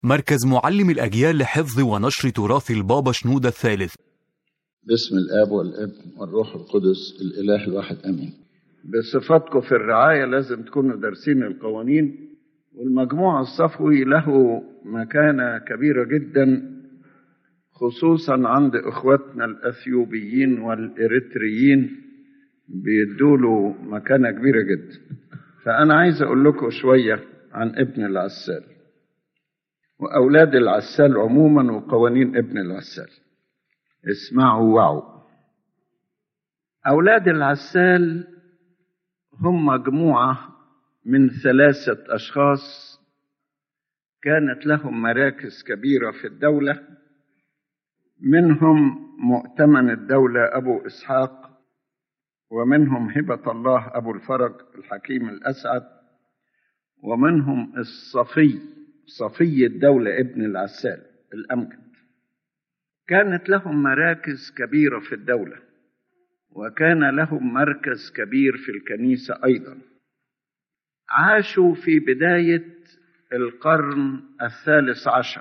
مركز معلم الأجيال لحفظ ونشر تراث البابا شنودة الثالث باسم الاب والابن والروح القدس الاله الواحد امين بصفتكم في الرعايه لازم تكونوا دارسين القوانين والمجموع الصفوي له مكانه كبيره جدا خصوصا عند اخواتنا الاثيوبيين والاريتريين بيدوا له مكانه كبيره جدا فانا عايز اقول لكم شويه عن ابن العسال واولاد العسال عموما وقوانين ابن العسال اسمعوا وعوا أولاد العسال هم مجموعة من ثلاثة أشخاص كانت لهم مراكز كبيرة في الدولة منهم مؤتمن الدولة أبو إسحاق ومنهم هبة الله أبو الفرج الحكيم الأسعد ومنهم الصفي صفي الدولة ابن العسال الأمجد كانت لهم مراكز كبيرة في الدولة وكان لهم مركز كبير في الكنيسة أيضا عاشوا في بداية القرن الثالث عشر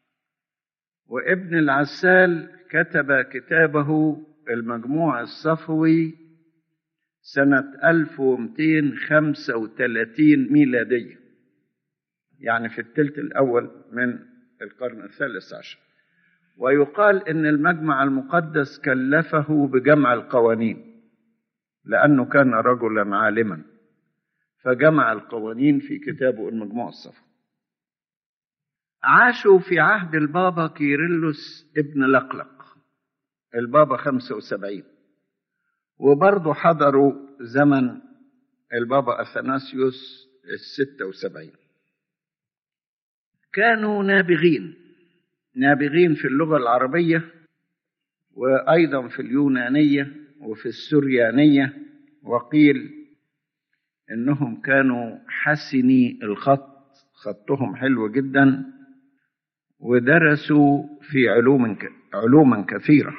وابن العسال كتب كتابه المجموع الصفوي سنة 1235 ميلادية يعني في الثلث الأول من القرن الثالث عشر ويقال ان المجمع المقدس كلفه بجمع القوانين لانه كان رجلا عالما فجمع القوانين في كتابه المجموع الصفوي عاشوا في عهد البابا كيرلس ابن لقلق البابا 75 وبرضه حضروا زمن البابا اثناسيوس ال 76 كانوا نابغين نابغين في اللغة العربية وأيضا في اليونانية وفي السريانية وقيل إنهم كانوا حسني الخط خطهم حلو جدا ودرسوا في علوم علوما كثيرة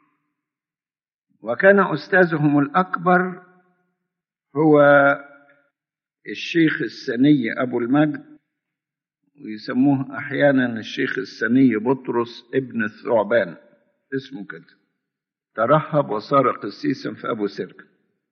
وكان أستاذهم الأكبر هو الشيخ السني أبو المجد ويسموه احيانا الشيخ السني بطرس ابن الثعبان اسمه كده ترهب وصار قسيسا في ابو سرك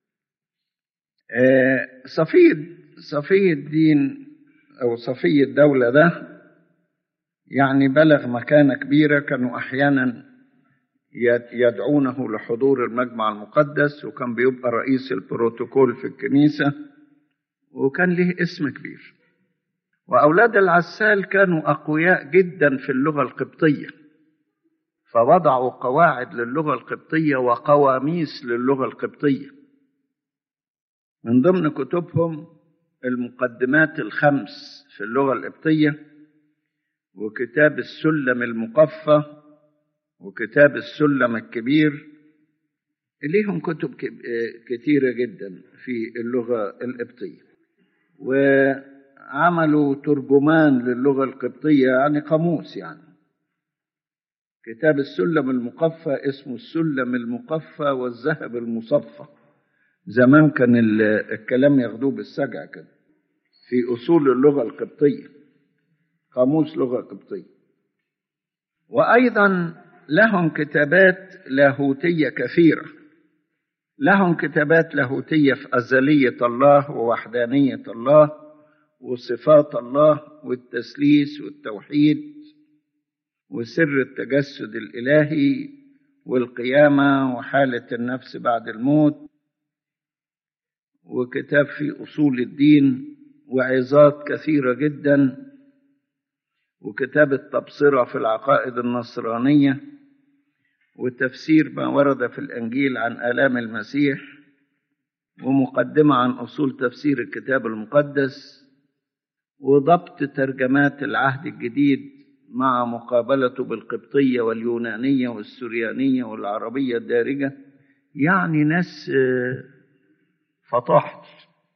صفي صفي الدين او صفي الدوله ده يعني بلغ مكانه كبيره كانوا احيانا يدعونه لحضور المجمع المقدس وكان بيبقى رئيس البروتوكول في الكنيسه وكان له اسم كبير وأولاد العسال كانوا أقوياء جدا في اللغة القبطية فوضعوا قواعد للغة القبطية وقواميس للغة القبطية من ضمن كتبهم المقدمات الخمس في اللغة القبطية وكتاب السلم المقفى وكتاب السلم الكبير ليهم كتب كثيرة جدا في اللغة القبطية و عملوا ترجمان للغة القبطية يعني قاموس يعني كتاب السلم المقفى اسمه السلم المقفى والذهب المصفى زمان كان الكلام ياخدوه بالسجع كده في أصول اللغة القبطية قاموس لغة قبطية وأيضا لهم كتابات لاهوتية كثيرة لهم كتابات لاهوتية في أزلية الله ووحدانية الله وصفات الله والتثليث والتوحيد وسر التجسد الالهي والقيامه وحاله النفس بعد الموت وكتاب في اصول الدين وعظات كثيره جدا وكتاب التبصره في العقائد النصرانيه وتفسير ما ورد في الانجيل عن الام المسيح ومقدمه عن اصول تفسير الكتاب المقدس وضبط ترجمات العهد الجديد مع مقابلته بالقبطية واليونانية والسريانية والعربية الدارجة يعني ناس فطاحل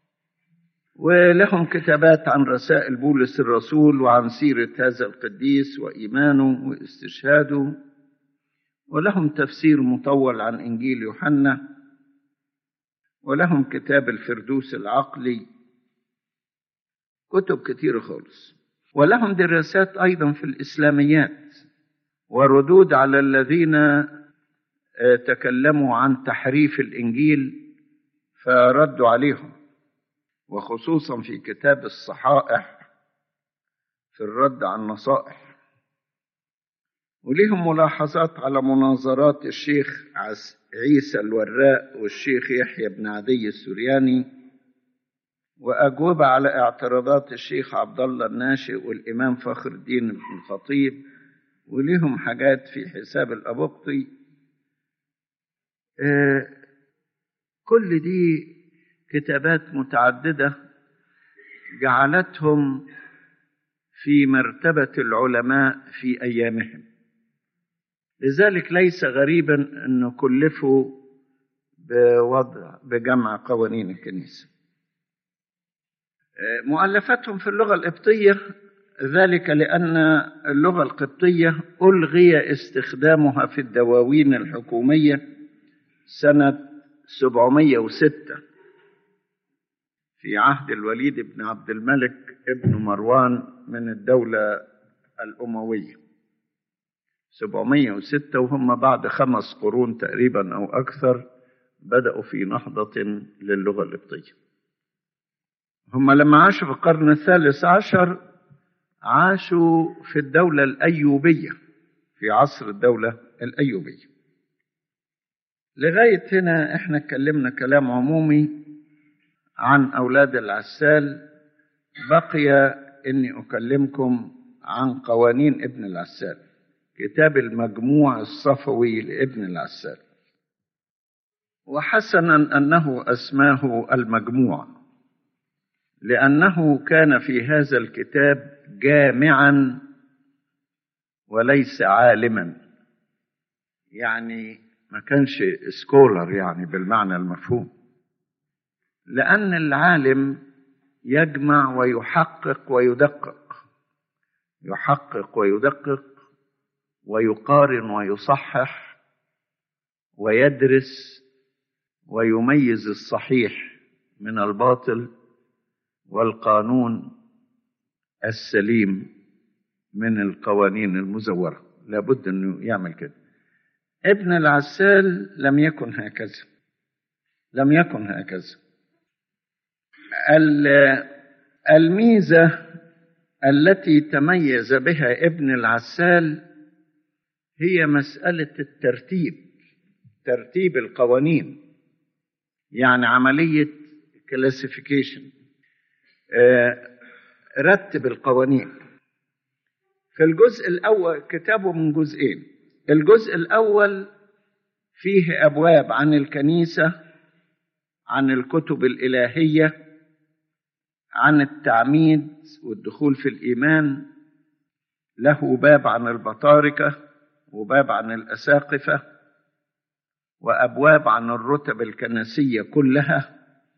ولهم كتابات عن رسائل بولس الرسول وعن سيرة هذا القديس وإيمانه واستشهاده ولهم تفسير مطول عن إنجيل يوحنا ولهم كتاب الفردوس العقلي كتب كتيرة خالص ولهم دراسات أيضا في الإسلاميات وردود على الذين تكلموا عن تحريف الإنجيل فردوا عليهم وخصوصا في كتاب الصحائح في الرد على النصائح وليهم ملاحظات على مناظرات الشيخ عيسى الوراء والشيخ يحيى بن عدي السرياني وأجوبة على اعتراضات الشيخ عبد الله الناشئ والإمام فخر الدين بن الخطيب وليهم حاجات في حساب الأبقطي آه كل دي كتابات متعددة جعلتهم في مرتبة العلماء في أيامهم لذلك ليس غريبا أن كلفوا بوضع بجمع قوانين الكنيسة مؤلفاتهم في اللغة القبطية ذلك لأن اللغة القبطية ألغي استخدامها في الدواوين الحكومية سنة 706 في عهد الوليد بن عبد الملك ابن مروان من الدولة الأموية 706 وهم بعد خمس قرون تقريبا أو أكثر بدأوا في نهضة للغة القبطية هم لما عاشوا في القرن الثالث عشر عاشوا في الدولة الأيوبية في عصر الدولة الأيوبية لغاية هنا احنا اتكلمنا كلام عمومي عن أولاد العسال بقي إني أكلمكم عن قوانين ابن العسال كتاب المجموع الصفوي لابن العسال وحسنا أنه أسماه المجموع لأنه كان في هذا الكتاب جامعا وليس عالما يعني ما كانش سكولر يعني بالمعنى المفهوم لأن العالم يجمع ويحقق ويدقق يحقق ويدقق ويقارن ويصحح ويدرس ويميز الصحيح من الباطل والقانون السليم من القوانين المزورة لابد أنه يعمل كده ابن العسال لم يكن هكذا لم يكن هكذا الميزة التي تميز بها ابن العسال هي مسألة الترتيب ترتيب القوانين يعني عملية كلاسيفيكيشن رتب القوانين في الجزء الأول كتابه من جزئين الجزء الأول فيه أبواب عن الكنيسة عن الكتب الإلهية عن التعميد والدخول في الإيمان له باب عن البطاركة وباب عن الأساقفة وأبواب عن الرتب الكنسية كلها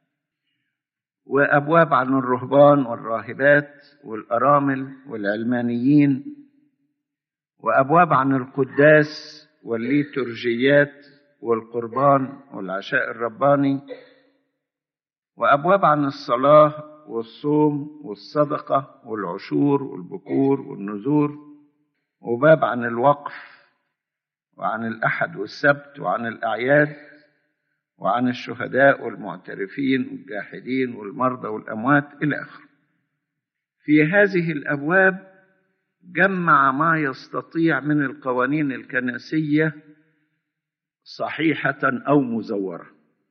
وأبواب عن الرهبان والراهبات والأرامل والعلمانيين وأبواب عن القداس والليتورجيات والقربان والعشاء الرباني وأبواب عن الصلاة والصوم والصدقة والعشور والبكور والنذور وباب عن الوقف وعن الأحد والسبت وعن الأعياد وعن الشهداء والمعترفين والجاحدين والمرضى والأموات إلى آخره في هذه الأبواب جمع ما يستطيع من القوانين الكنسية صحيحة أو مزورة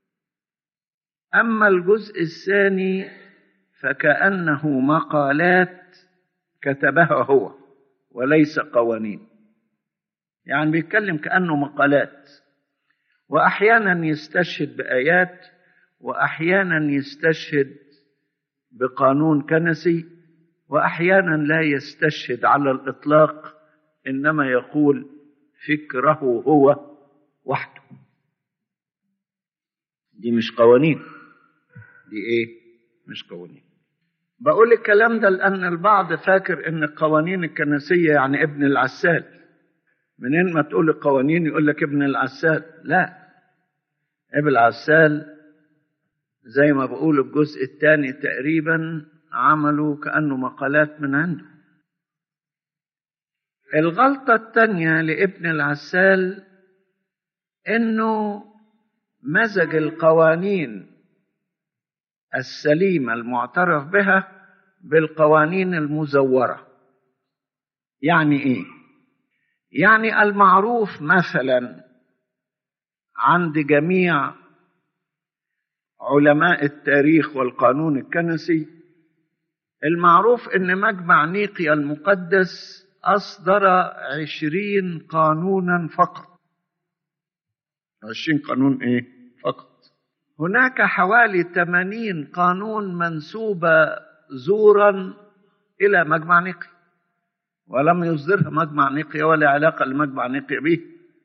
أما الجزء الثاني فكأنه مقالات كتبها هو وليس قوانين يعني بيتكلم كأنه مقالات وأحيانا يستشهد بآيات وأحيانا يستشهد بقانون كنسي وأحيانا لا يستشهد على الإطلاق إنما يقول فكره هو وحده دي مش قوانين دي ايه مش قوانين بقول الكلام ده لان البعض فاكر ان القوانين الكنسيه يعني ابن العسال منين ما تقول القوانين يقول لك ابن العسال لا ابن العسال زي ما بقول الجزء الثاني تقريبا عملوا كانه مقالات من عنده الغلطة الثانية لابن العسال انه مزج القوانين السليمة المعترف بها بالقوانين المزورة يعني ايه يعني المعروف مثلا عند جميع علماء التاريخ والقانون الكنسي المعروف ان مجمع نيقيا المقدس اصدر عشرين قانونا فقط عشرين قانون ايه فقط هناك حوالي ثمانين قانون منسوبة زورا إلى مجمع نقي ولم يصدرها مجمع نقي ولا علاقة لمجمع نقي به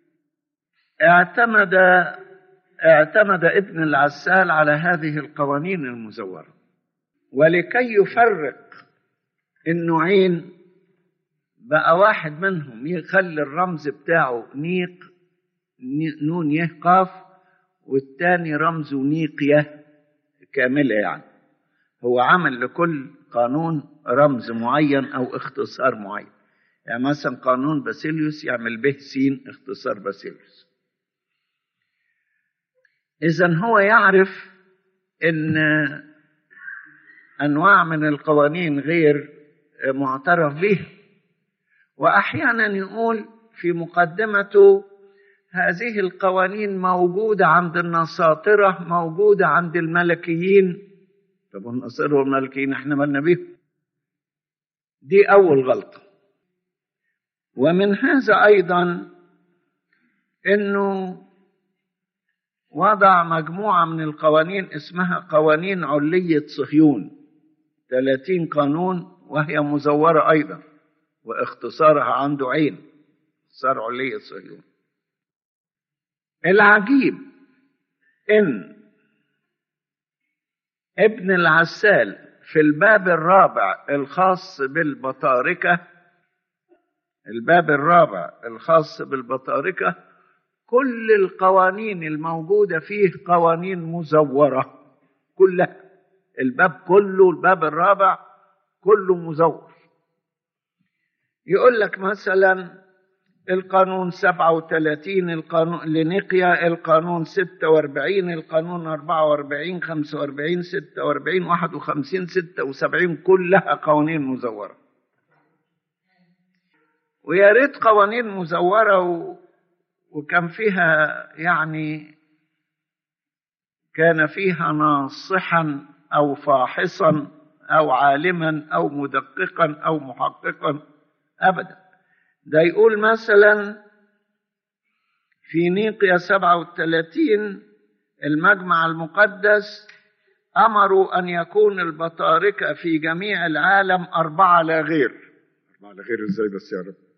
اعتمد اعتمد ابن العسال على هذه القوانين المزورة ولكي يفرق النوعين بقى واحد منهم يخلي الرمز بتاعه نيق نون يه قاف والتاني رمزه نيقية كاملة يعني هو عمل لكل قانون رمز معين أو اختصار معين يعني مثلا قانون باسيليوس يعمل به سين اختصار باسيليوس إذا هو يعرف إن أنواع من القوانين غير معترف به وأحيانا يقول في مقدمته هذه القوانين موجودة عند النساطرة موجودة عند الملكيين طب النصارى والملكيين احنا مالنا بيهم دي أول غلطة ومن هذا أيضا أنه وضع مجموعة من القوانين اسمها قوانين علية صهيون 30 قانون وهي مزورة أيضا واختصارها عنده عين اختصار علية صهيون العجيب ان ابن العسال في الباب الرابع الخاص بالبطاركة الباب الرابع الخاص بالبطاركة كل القوانين الموجودة فيه قوانين مزورة كلها الباب كله الباب الرابع كله مزور يقول لك مثلا القانون 37 القانون لنقيا القانون 46 القانون 44 45 46 51 76 كلها قوانين مزورة ويا ريت قوانين مزورة و... وكان فيها يعني كان فيها ناصحا أو فاحصا أو عالما أو مدققا أو محققا أبدا ده يقول مثلا في نيقيا 37 المجمع المقدس أمروا أن يكون البطاركة في جميع العالم أربعة لا غير أربعة لا غير إزاي بس يا رب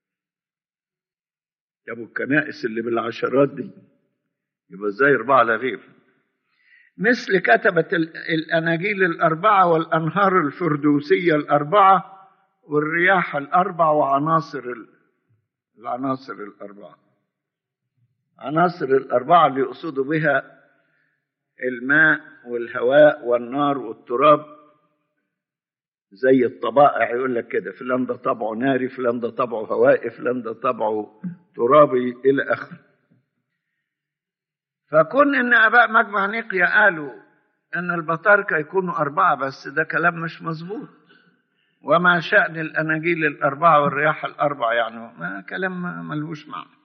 يا أبو الكنائس اللي بالعشرات دي يبقى إزاي أربعة لا غير مثل كتبة الأناجيل الأربعة والأنهار الفردوسية الأربعة والرياح الأربع وعناصر العناصر الأربعة عناصر الأربعة اللي يقصدوا بها الماء والهواء والنار والتراب زي الطبائع يقول لك كده فلان ده طبعه ناري فلان ده طبعه هوائي فلان ده طبعه ترابي إلى آخره فكون إن آباء مجمع نقيا قالوا إن البطاركة يكونوا أربعة بس ده كلام مش مظبوط وما شأن الأناجيل الأربعة والرياح الأربعة يعني ما كلام ملهوش معنى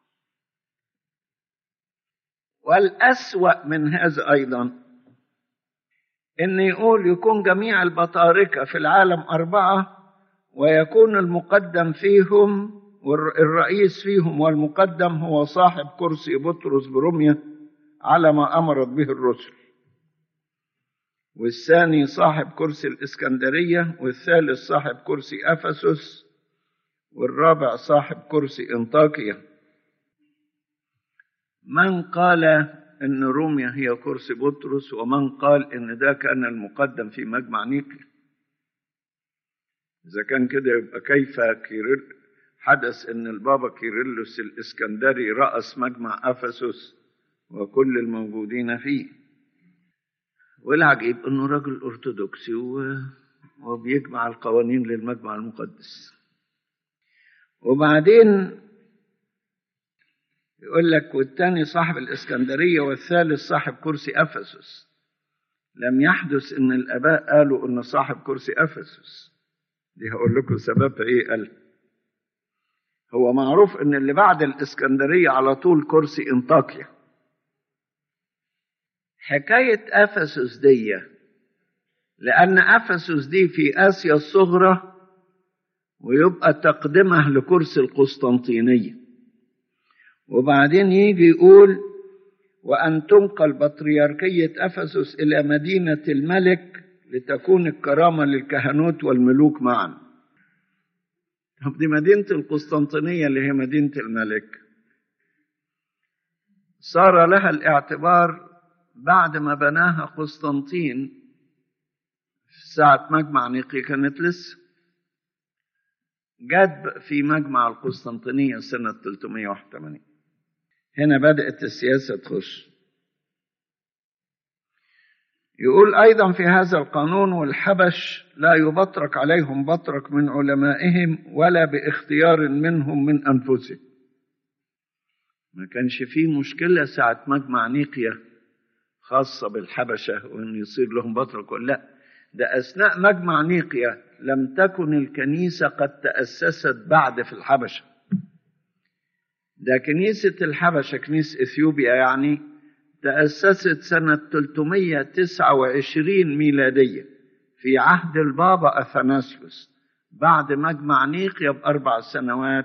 والأسوأ من هذا أيضا إن يقول يكون جميع البطاركة في العالم أربعة ويكون المقدم فيهم والرئيس فيهم والمقدم هو صاحب كرسي بطرس برمية على ما أمرت به الرسل والثاني صاحب كرسي الإسكندرية والثالث صاحب كرسي أفسس والرابع صاحب كرسي انطاكيا من قال ان روميا هي كرسي بطرس ومن قال ان ده كان المقدم في مجمع نيقيا اذا كان كده يبقى كيف كيرل حدث ان البابا كيرلس الاسكندري راس مجمع افسس وكل الموجودين فيه والعجيب انه راجل ارثوذكسي وبيجمع القوانين للمجمع المقدس وبعدين يقول لك والتاني صاحب الإسكندرية والثالث صاحب كرسي أفسس لم يحدث إن الآباء قالوا إن صاحب كرسي أفسس دي هقول لكم سببها إيه قال هو معروف إن اللي بعد الإسكندرية على طول كرسي انطاكيا حكاية أفسس دي لأن أفسس دي في آسيا الصغرى ويبقى تقدمه لكرسي القسطنطينية وبعدين يجي يقول وأن تنقل بطريركية أفسس إلى مدينة الملك لتكون الكرامة للكهنوت والملوك معا طب دي مدينة القسطنطينية اللي هي مدينة الملك صار لها الاعتبار بعد ما بناها قسطنطين في ساعة مجمع نيقيا كانت لسه جت في مجمع القسطنطينية سنة 381 هنا بدأت السياسة تخش يقول أيضا في هذا القانون والحبش لا يبطرك عليهم بطرك من علمائهم ولا باختيار منهم من أنفسهم ما كانش فيه مشكلة ساعة مجمع نيقيا خاصة بالحبشة وأن يصير لهم بطرك ولا لا ده أثناء مجمع نيقيا لم تكن الكنيسة قد تأسست بعد في الحبشة ده كنيسة الحبشة كنيسة إثيوبيا يعني تأسست سنة 329 ميلادية في عهد البابا أثناسيوس بعد مجمع نيقيا بأربع سنوات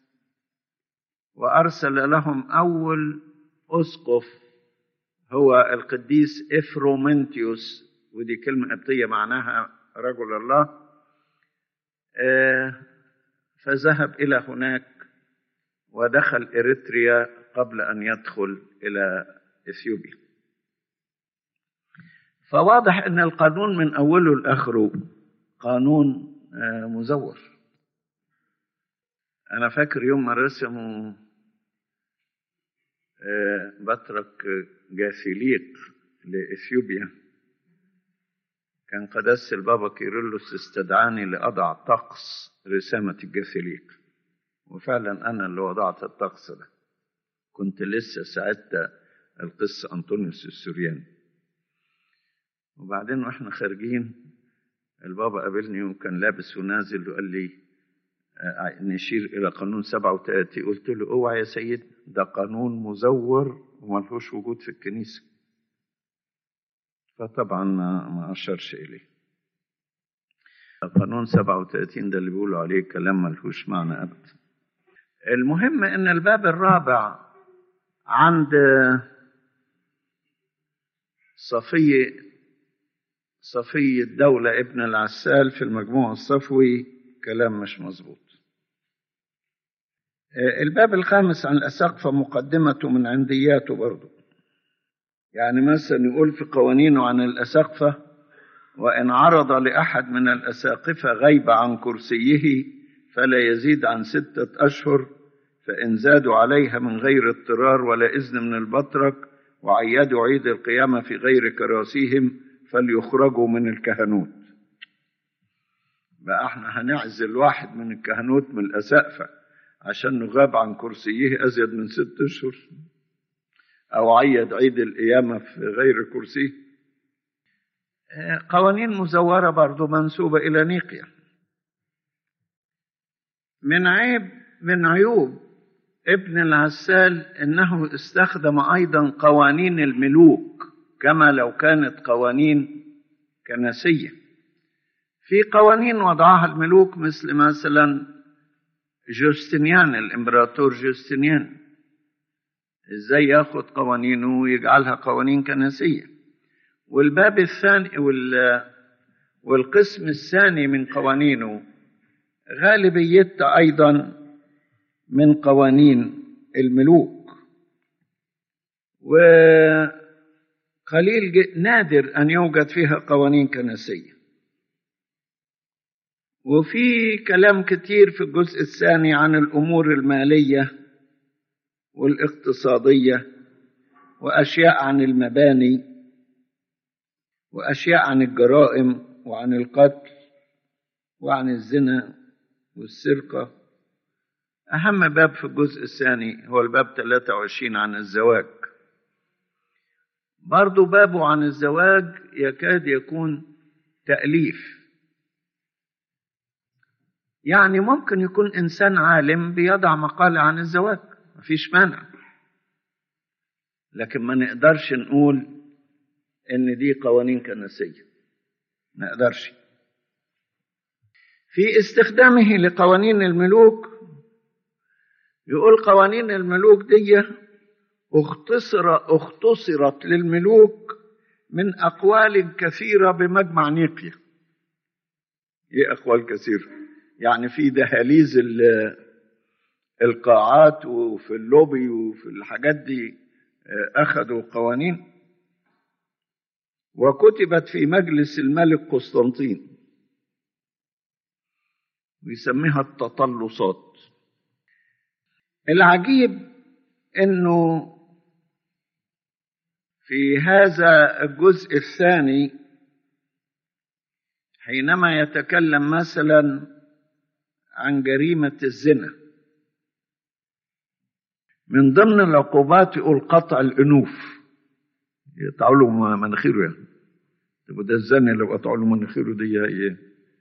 وأرسل لهم أول أسقف هو القديس إفرومنتيوس ودي كلمة قبطية معناها رجل الله فذهب إلى هناك ودخل إريتريا قبل أن يدخل إلى إثيوبيا فواضح أن القانون من أوله لآخره قانون مزور أنا فاكر يوم ما رسموا بطرك جاثيليق لإثيوبيا كان قدس البابا كيرلس استدعاني لأضع طقس رسامة الجاثيليق وفعلا أنا اللي وضعت الطقس ده كنت لسه ساعدت القس أنطونيوس السورياني وبعدين واحنا خارجين البابا قابلني وكان لابس ونازل وقال لي نشير إلى قانون 37 قلت له اوعى يا سيد ده قانون مزور وملهوش وجود في الكنيسة فطبعا ما ما أشرش إليه قانون 37 ده اللي بيقولوا عليه كلام ملهوش معنى أبدا المهم ان الباب الرابع عند صفي صفي الدولة ابن العسال في المجموع الصفوي كلام مش مظبوط الباب الخامس عن الأساقفة مقدمته من عندياته برضه يعني مثلا يقول في قوانينه عن الأساقفة وإن عرض لأحد من الأساقفة غيب عن كرسيه فلا يزيد عن ستة أشهر فإن زادوا عليها من غير اضطرار ولا إذن من البطرك وعيدوا عيد القيامة في غير كراسيهم فليخرجوا من الكهنوت بقى احنا هنعزل واحد من الكهنوت من الأسقفة عشان نغاب عن كرسيه أزيد من ست أشهر أو عيد عيد القيامة في غير كرسيه قوانين مزورة برضو منسوبة إلى نيقيا من عيب من عيوب ابن العسال انه استخدم ايضا قوانين الملوك كما لو كانت قوانين كنسيه في قوانين وضعها الملوك مثل مثلا جوستنيان الامبراطور جوستنيان ازاي ياخد قوانينه ويجعلها قوانين كنسيه والباب الثاني وال والقسم الثاني من قوانينه غالبيتها ايضا من قوانين الملوك وقليل نادر ان يوجد فيها قوانين كنسيه وفي كلام كتير في الجزء الثاني عن الامور الماليه والاقتصاديه واشياء عن المباني واشياء عن الجرائم وعن القتل وعن الزنا والسرقه أهم باب في الجزء الثاني هو الباب 23 عن الزواج برضو بابه عن الزواج يكاد يكون تأليف يعني ممكن يكون إنسان عالم بيضع مقالة عن الزواج مفيش مانع لكن ما نقدرش نقول إن دي قوانين كنسية ما نقدرش في استخدامه لقوانين الملوك يقول قوانين الملوك دي اختصر اختصرت للملوك من أقوال كثيرة بمجمع نيقيا ايه أقوال كثيرة يعني في دهاليز القاعات وفي اللوبي وفي الحاجات دي أخذوا قوانين وكتبت في مجلس الملك قسطنطين ويسميها التطلصات العجيب انه في هذا الجزء الثاني حينما يتكلم مثلا عن جريمة الزنا من ضمن العقوبات يقول قطع الأنوف يقطعوا له مناخيره يعني طب ده الزاني لو قطعوا له مناخيره دي ايه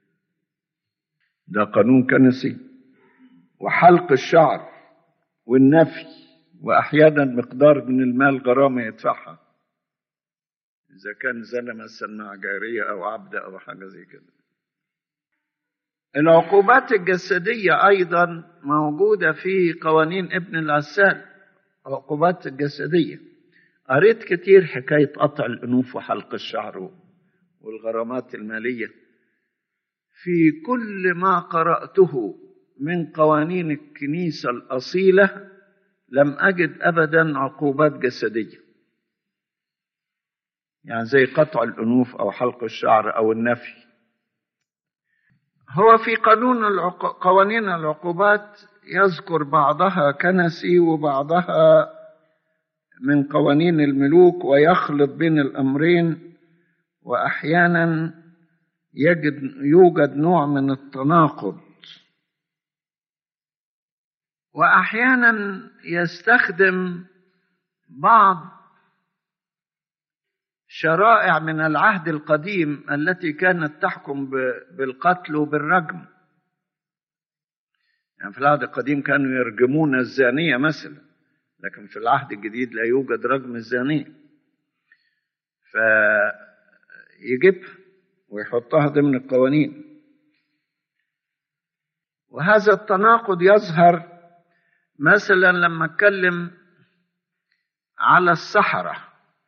ده قانون كنسي وحلق الشعر والنفي واحيانا مقدار من المال غرامه يدفعها اذا كان زنى مثلا مع جاريه او عبد او حاجه زي كده العقوبات الجسديه ايضا موجوده في قوانين ابن العسال عقوبات الجسديه قريت كتير حكايه قطع الانوف وحلق الشعر والغرامات الماليه في كل ما قراته من قوانين الكنيسه الاصيله لم اجد ابدا عقوبات جسديه يعني زي قطع الانوف او حلق الشعر او النفي هو في قانون العق... قوانين العقوبات يذكر بعضها كنسي وبعضها من قوانين الملوك ويخلط بين الامرين واحيانا يجد يوجد نوع من التناقض واحيانا يستخدم بعض شرائع من العهد القديم التي كانت تحكم بالقتل وبالرجم يعني في العهد القديم كانوا يرجمون الزانية مثلا لكن في العهد الجديد لا يوجد رجم الزانية فيجيبها ويحطها ضمن القوانين وهذا التناقض يظهر مثلا لما اتكلم على السحرة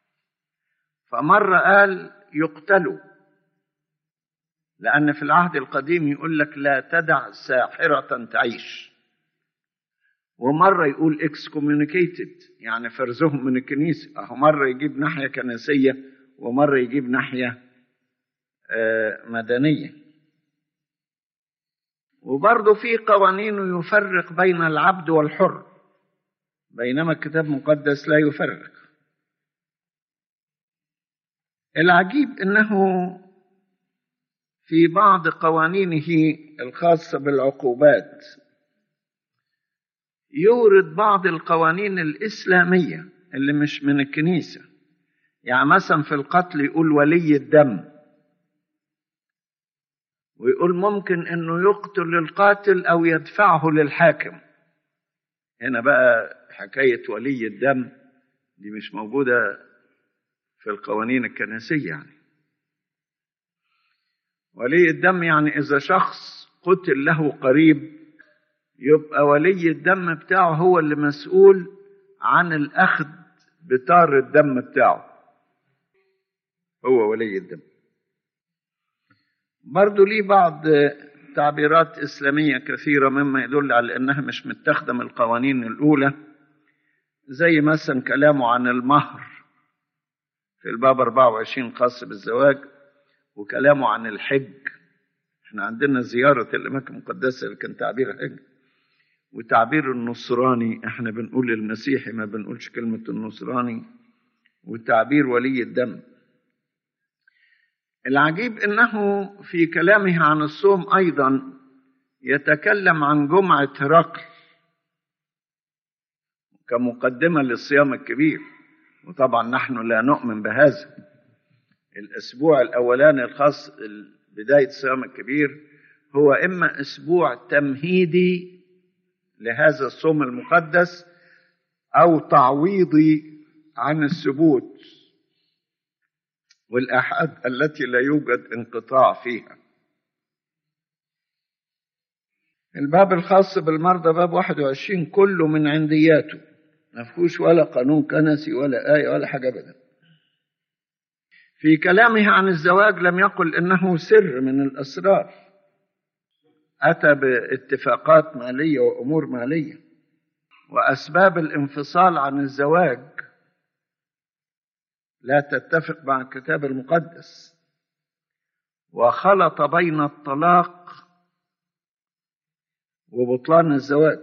فمرة قال يقتلوا لأن في العهد القديم يقول لك لا تدع ساحرة تعيش ومرة يقول excommunicated يعني فرزهم من الكنيسة أهو مرة يجيب ناحية كنسية ومرة يجيب ناحية مدنية وبرضه في قوانين يفرق بين العبد والحر بينما الكتاب المقدس لا يفرق العجيب انه في بعض قوانينه الخاصه بالعقوبات يورد بعض القوانين الاسلاميه اللي مش من الكنيسه يعني مثلا في القتل يقول ولي الدم ويقول ممكن انه يقتل القاتل او يدفعه للحاكم هنا بقى حكايه ولي الدم دي مش موجوده في القوانين الكنسيه يعني ولي الدم يعني اذا شخص قتل له قريب يبقى ولي الدم بتاعه هو اللي مسؤول عن الاخذ بتار الدم بتاعه هو ولي الدم برضو ليه بعض تعبيرات إسلامية كثيرة مما يدل على أنها مش متخذة من القوانين الأولى زي مثلا كلامه عن المهر في الباب 24 خاص بالزواج وكلامه عن الحج احنا عندنا زيارة الأماكن المقدسة اللي كان تعبير حج وتعبير النصراني احنا بنقول المسيحي ما بنقولش كلمة النصراني وتعبير ولي الدم العجيب انه في كلامه عن الصوم ايضا يتكلم عن جمعه هرقل كمقدمة للصيام الكبير وطبعا نحن لا نؤمن بهذا الأسبوع الأولاني الخاص بداية الصيام الكبير هو إما أسبوع تمهيدي لهذا الصوم المقدس أو تعويضي عن الثبوت والآحاد التي لا يوجد انقطاع فيها الباب الخاص بالمرضى باب 21 كله من عندياته ما فيهوش ولا قانون كنسي ولا آية ولا حاجة أبدا في كلامه عن الزواج لم يقل إنه سر من الأسرار أتى باتفاقات مالية وأمور مالية وأسباب الانفصال عن الزواج لا تتفق مع الكتاب المقدس وخلط بين الطلاق وبطلان الزواج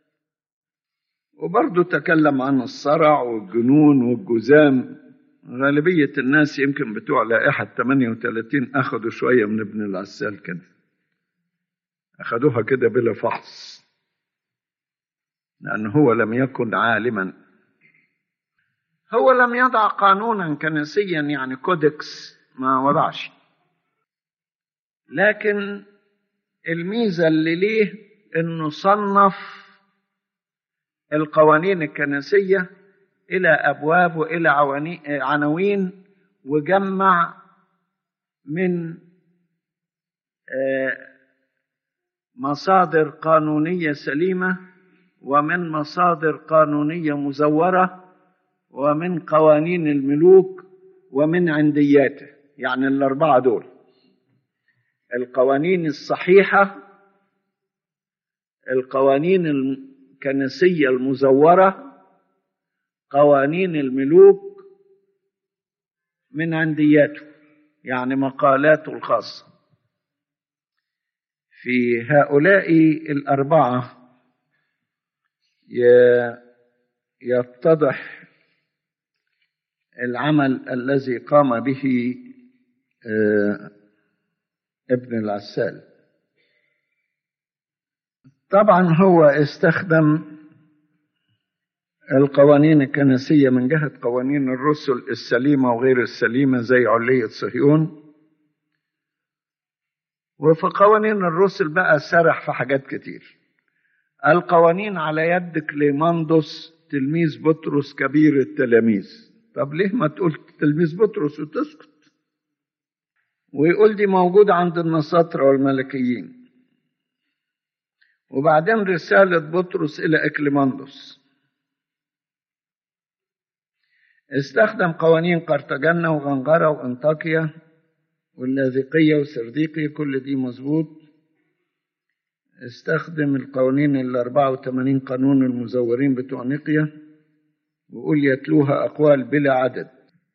وبرضه تكلم عن الصرع والجنون والجذام غالبية الناس يمكن بتوع لائحة 38 أخذوا شوية من ابن العسال كده أخذوها كده بلا فحص لأنه هو لم يكن عالما هو لم يضع قانونا كنسيا يعني كودكس ما وضعش لكن الميزة اللي ليه انه صنف القوانين الكنسية إلى أبواب وإلى عناوين وجمع من مصادر قانونية سليمة ومن مصادر قانونية مزورة ومن قوانين الملوك ومن عندياته يعني الأربعة دول القوانين الصحيحة القوانين الكنسية المزورة قوانين الملوك من عندياته يعني مقالاته الخاصة في هؤلاء الأربعة يتضح العمل الذي قام به ابن العسال طبعا هو استخدم القوانين الكنسية من جهة قوانين الرسل السليمة وغير السليمة زي علية صهيون وفي قوانين الرسل بقى سرح في حاجات كتير القوانين على يد كليماندوس تلميذ بطرس كبير التلاميذ طب ليه ما تقول تلميذ بطرس وتسكت ويقول دي موجودة عند النصارى والملكيين وبعدين رسالة بطرس إلى إكليماندوس استخدم قوانين قرطاجنة وغنغرة وأنطاكيا واللاذقية وسرديقية كل دي مظبوط استخدم القوانين ال 84 قانون المزورين بتوع نقية وقول يتلوها أقوال بلا عدد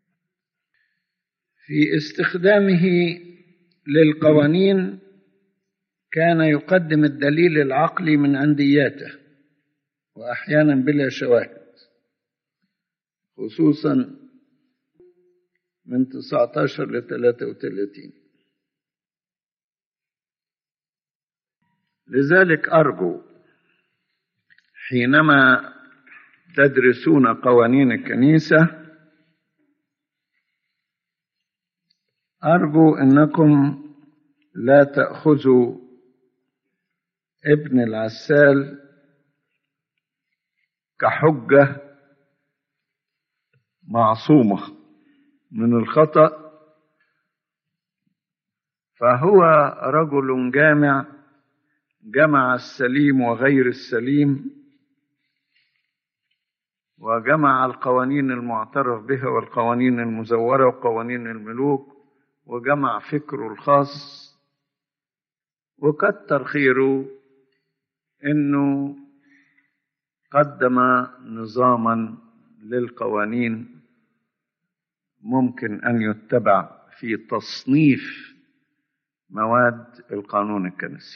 في استخدامه للقوانين كان يقدم الدليل العقلي من عندياته وأحيانا بلا شواهد خصوصا من 19 ل 33 لذلك أرجو حينما تدرسون قوانين الكنيسة أرجو أنكم لا تأخذوا ابن العسال كحجة معصومة من الخطأ فهو رجل جامع جمع السليم وغير السليم وجمع القوانين المعترف بها والقوانين المزورة وقوانين الملوك وجمع فكره الخاص وكتر خيره انه قدم نظاما للقوانين ممكن ان يتبع في تصنيف مواد القانون الكنسي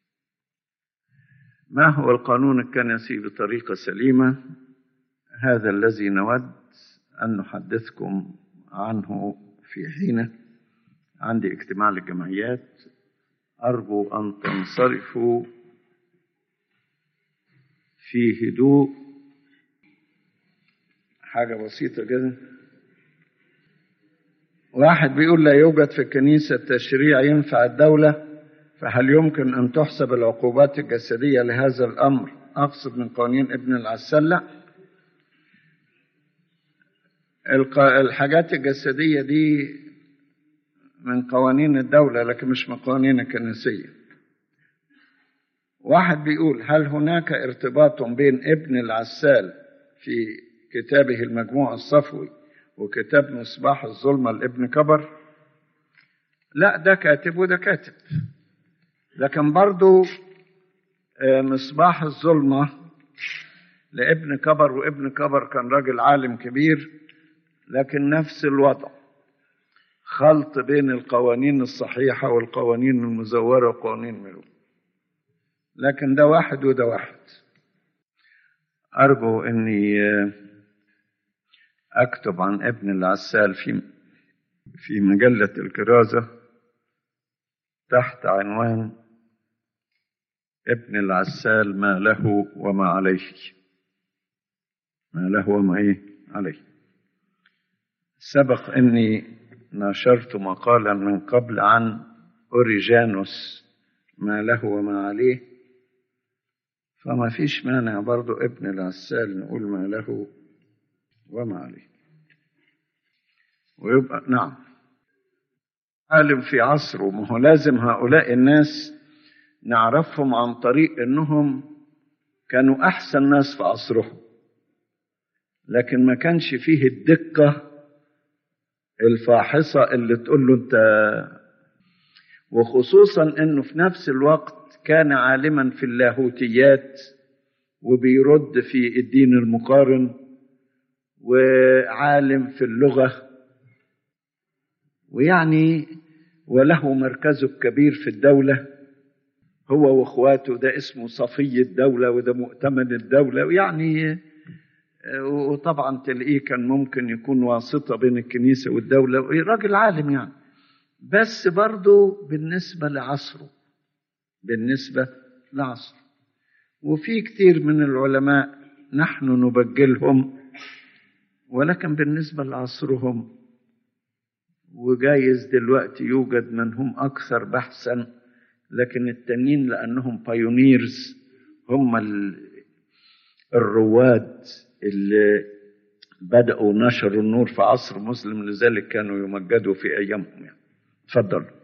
ما هو القانون الكنسي بطريقه سليمه هذا الذي نود ان نحدثكم عنه في حينه عندي اجتماع للجمعيات ارجو ان تنصرفوا في هدوء حاجة بسيطة كده واحد بيقول لا يوجد في الكنيسة تشريع ينفع الدولة فهل يمكن أن تحسب العقوبات الجسدية لهذا الأمر أقصد من قوانين ابن العسلة الحاجات الجسدية دي من قوانين الدولة لكن مش من قوانين الكنسية واحد بيقول هل هناك ارتباط بين ابن العسال في كتابه المجموع الصفوي وكتاب مصباح الظلمة لابن كبر لا ده كاتب وده كاتب لكن برضو مصباح الظلمة لابن كبر وابن كبر كان راجل عالم كبير لكن نفس الوضع خلط بين القوانين الصحيحة والقوانين المزورة وقوانين ملوك لكن ده واحد وده واحد أرجو أني أكتب عن ابن العسال في في مجلة الكرازة تحت عنوان ابن العسال ما له وما عليه ما له وما إيه عليه سبق أني نشرت مقالا من قبل عن أوريجانوس ما له وما عليه فما فيش مانع برضو ابن العسال نقول ما له وما عليه ويبقى نعم عالم في عصره ما هو لازم هؤلاء الناس نعرفهم عن طريق انهم كانوا احسن ناس في عصرهم لكن ما كانش فيه الدقه الفاحصه اللي تقول له انت وخصوصا انه في نفس الوقت كان عالما في اللاهوتيات وبيرد في الدين المقارن وعالم في اللغه ويعني وله مركزه الكبير في الدوله هو واخواته ده اسمه صفي الدوله وده مؤتمن الدوله ويعني وطبعا تلاقيه كان ممكن يكون واسطه بين الكنيسه والدوله راجل عالم يعني بس برضه بالنسبه لعصره بالنسبه لعصره وفي كثير من العلماء نحن نبجلهم ولكن بالنسبه لعصرهم وجايز دلوقتي يوجد من هم اكثر بحثا لكن التانيين لانهم بايونيرز هم الرواد اللي بدأوا نشروا النور في عصر مسلم لذلك كانوا يمجدوا في أيامهم يعني. تفضل